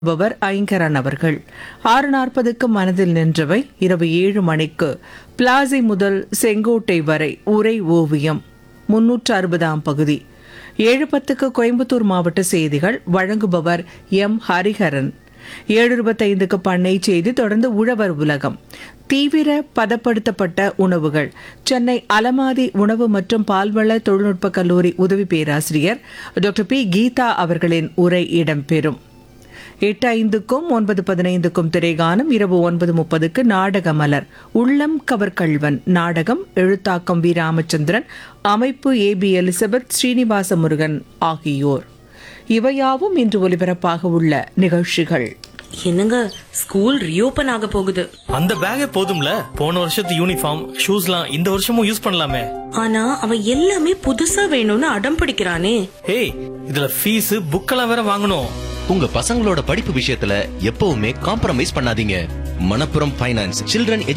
power Ayngaran அவர்கள் ஆறு நாற்பதுக்கு மனதில் நின்றவை இரவு ஏழு மணிக்கு பிளாசி முதல் செங்கோட்டை வரை உரை ஓவியம் முன்னூற்று அறுபதாம் பகுதி ஏழு பத்துக்கு கோயம்புத்தூர் மாவட்ட செய்திகள் வழங்குபவர் எம் ஹரிஹரன் ஏழு இருபத்தைந்துக்கு பண்ணை செய்தி தொடர்ந்து உழவர் உலகம் தீவிர பதப்படுத்தப்பட்ட உணவுகள் சென்னை அலமாதி உணவு மற்றும் பால்வள தொழில்நுட்ப கல்லூரி உதவி பேராசிரியர் டாக்டர் பி கீதா அவர்களின் உரை இடம்பெறும் எட்டு ஐந்துக்கும் ஒன்பது பதினைந்துக்கும் திரைகானம் இரவு ஒன்பது முப்பதுக்கு நாடக மலர் உள்ளம் கவர்கல்வன் நாடகம் எழுத்தாக்கம் வி ராமச்சந்திரன் அமைப்பு A P Elizabeth Srinivasa Murugan ஆகியோர் இவையாவும் இன்று ஒலிபரப்பாக உள்ள நிகழ்ச்சிகள் என்னங்க ஸ்கூல் ரீஓபன் ஆக போகுது அந்த பேக்கே போதும்ல போன வருஷத்து யூனிஃபார்ம் ஷூஸ்லாம் இந்த வருஷமும் யூஸ் பண்ணலாமே ஆனா அவன் எல்லாமே புதுசா வேணும்னு அடம் பிடிக்கிறானே ஏய் இதுல ஃபீஸ் புக்கெல்லாம் வேற வாங்கணும் உங்க பசங்களோட படிப்பு விஷயத்துல எப்பவுமே காம்ப்ரமைஸ் பண்ணாதீங்க மணப்புரம் ஃபைனான்ஸ் சில்ட்ரன்